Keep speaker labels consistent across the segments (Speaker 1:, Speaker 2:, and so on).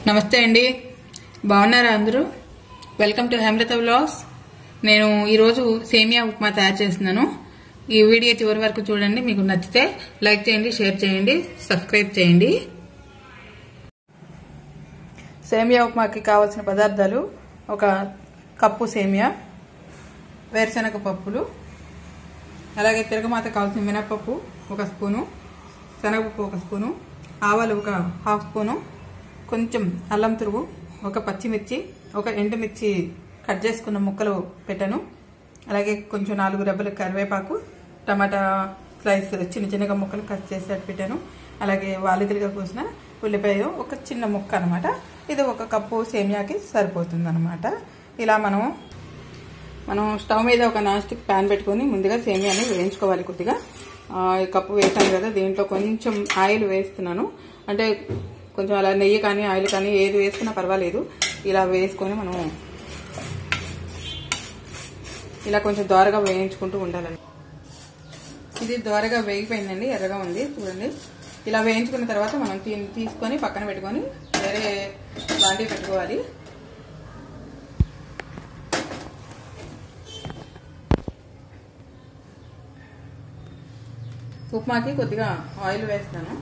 Speaker 1: నమస్తే అండి బాగున్నారా అందరూ వెల్కమ్ టు హేమలత వ్లాగ్స్ నేను ఈరోజు సేమియా ఉప్మా తయారు చేస్తున్నాను ఈ వీడియో చివరి వరకు చూడండి మీకు నచ్చితే లైక్ చేయండి షేర్ చేయండి సబ్స్క్రైబ్ చేయండి సేమియా ఉప్మాకి కావాల్సిన పదార్థాలు ఒక కప్పు సేమియా వేరుశనగ పప్పులు అలాగే తిరగమాత కావాల్సిన మినపప్పు ఒక స్పూను శనగపప్పు ఒక స్పూను ఆవాలు ఒక హాఫ్ స్పూను కొంచెం అల్లం తురుగు ఒక పచ్చిమిర్చి ఒక ఎండుమిర్చి కట్ చేసుకున్న ముక్కలు పెట్టాను అలాగే కొంచెం నాలుగు రెబ్బల కరివేపాకు టమాటా స్లైస్ చిన్న చిన్నగా ముక్కలు కట్ చేసేట్టు పెట్టాను అలాగే వాలిదిరిగా కోసిన ఉల్లిపాయ ఒక చిన్న ముక్క అనమాట ఇది ఒక కప్పు సేమియాకి సరిపోతుంది అనమాట ఇలా మనం మనం స్టవ్ మీద ఒక నాన్ స్టిక్ ప్యాన్ పెట్టుకొని ముందుగా సేమియాని వేయించుకోవాలి కొద్దిగా ఆ, ఈ కప్పు వేసాను కదా దీంట్లో కొంచెం ఆయిల్ వేస్తున్నాను అంటే కొంచెం అలా నెయ్యి కానీ ఆయిల్ కానీ ఏది వేసుకున్నా పర్వాలేదు ఇలా వేసుకొని మనం ఇలా కొంచెం దోరగా వేయించుకుంటూ ఉండాలండి ఇది దోరగా వేగిపోయిందండి ఎర్రగా ఉంది చూడండి ఇలా వేయించుకున్న తర్వాత మనం తీ- తీసుకొని పక్కన పెట్టుకొని వేరే బాండీ పెట్టుకోవాలి ఉప్మాకి కొద్దిగా ఆయిల్ వేస్తాను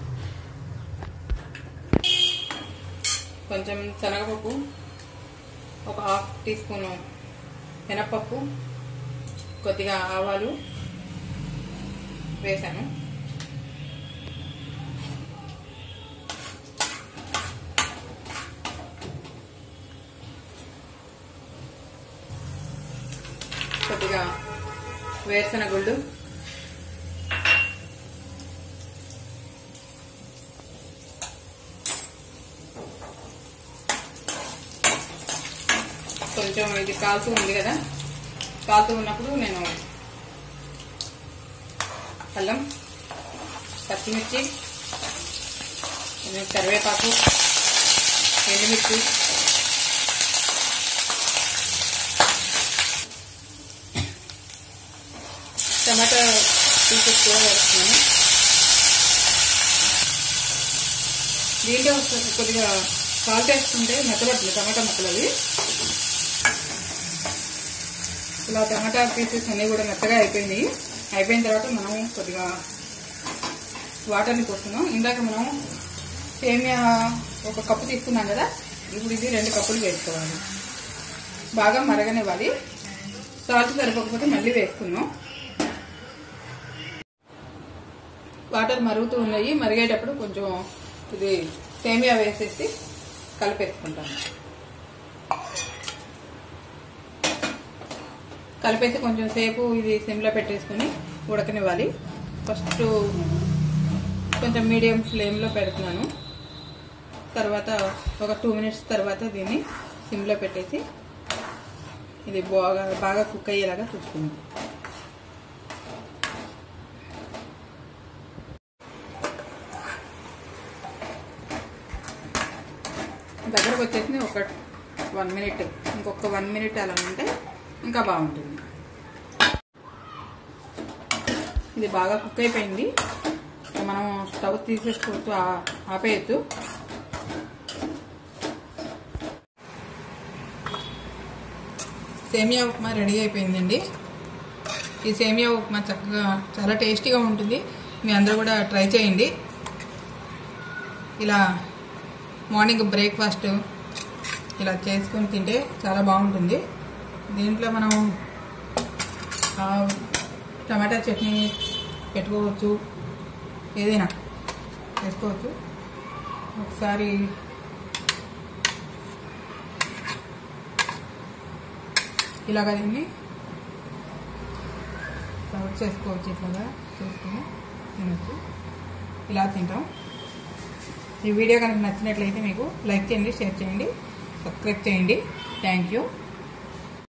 Speaker 1: కొంచెం శనగపప్పు ఒక హాఫ్ టీ స్పూన్ మినప్పప్పు కొద్దిగా ఆవాలు వేసాను కొద్దిగా వేరుశనగ గుళ్ళు కొంచెం ఇది కాలుతూ ఉంది కదా కాలుతూ ఉన్నప్పుడు నేను అల్లం పచ్చిమిర్చి కొంచెం కరివేపాకు ఎండుమిర్చి టమాటా పీసెస్ కూడా వేస్తున్నాను దీంట్లో కొద్దిగా సాల్ట్ వేసుకుంటే మెత్తబడుతుంది టమాటా ముక్కలు అవి ఇలా టమాటా పీసెస్ అన్నీ కూడా మెత్తగా అయిపోయినాయి అయిపోయిన తర్వాత మనం కొద్దిగా వాటర్ని పోస్తున్నాం ఇందాక మనం సేమియా ఒక కప్పు తీసుకున్నాం కదా ఇప్పుడు ఇది రెండు కప్పులు వేసుకోవాలి బాగా మరగనివ్వాలి సాల్ట్ సరిపోకపోతే మళ్ళీ వేసుకున్నాం వాటర్ మరుగుతూ ఉన్నాయి మరిగేటప్పుడు కొంచెం ఇది సేమియా వేసేసి కలిపేసుకుంటాను కలిపేసి కొంచెం సేపు ఇది సిమ్లో పెట్టేసుకుని ఉడకనివ్వాలి ఫస్ట్ కొంచెం మీడియం ఫ్లేమ్లో పెడుతున్నాను తర్వాత ఒక టూ మినిట్స్ తర్వాత దీన్ని సిమ్లో పెట్టేసి ఇది బాగా బాగా కుక్ అయ్యేలాగా చూసుకుంది దగ్గరకు వచ్చేసి ఒక వన్ మినిట్ ఇంకొక వన్ మినిట్ అలా ఉంటే ఇంకా బాగుంటుంది ఇది బాగా కుక్ అయిపోయింది ఇక మనం స్టవ్ తీసేసుకోవచ్చు ఆ- ఆపేయచ్చు సేమియా ఉప్మా రెడీ అయిపోయిందండి ఈ సేమియా ఉప్మా చక్కగా చాలా టేస్టీగా ఉంటుంది మీ అందరూ కూడా ట్రై చేయండి ఇలా మార్నింగ్ బ్రేక్ఫాస్ట్ ఇలా చేసుకొని తింటే చాలా బాగుంటుంది దీంట్లో మనం ఆ, టమాటా చట్నీ పెట్టుకోవచ్చు ఏదైనా వేసుకోవచ్చు ఒకసారి ఇలాగ దీన్ని సర్వ్ చేసుకోవచ్చు ఇట్లాగా చేసుకుని తినచ్చు ఇలా తింటాం ఈ వీడియో కనుక నచ్చినట్లయితే మీకు లైక్ చేయండి షేర్ చేయండి సబ్స్క్రైబ్ చేయండి థ్యాంక్ యూ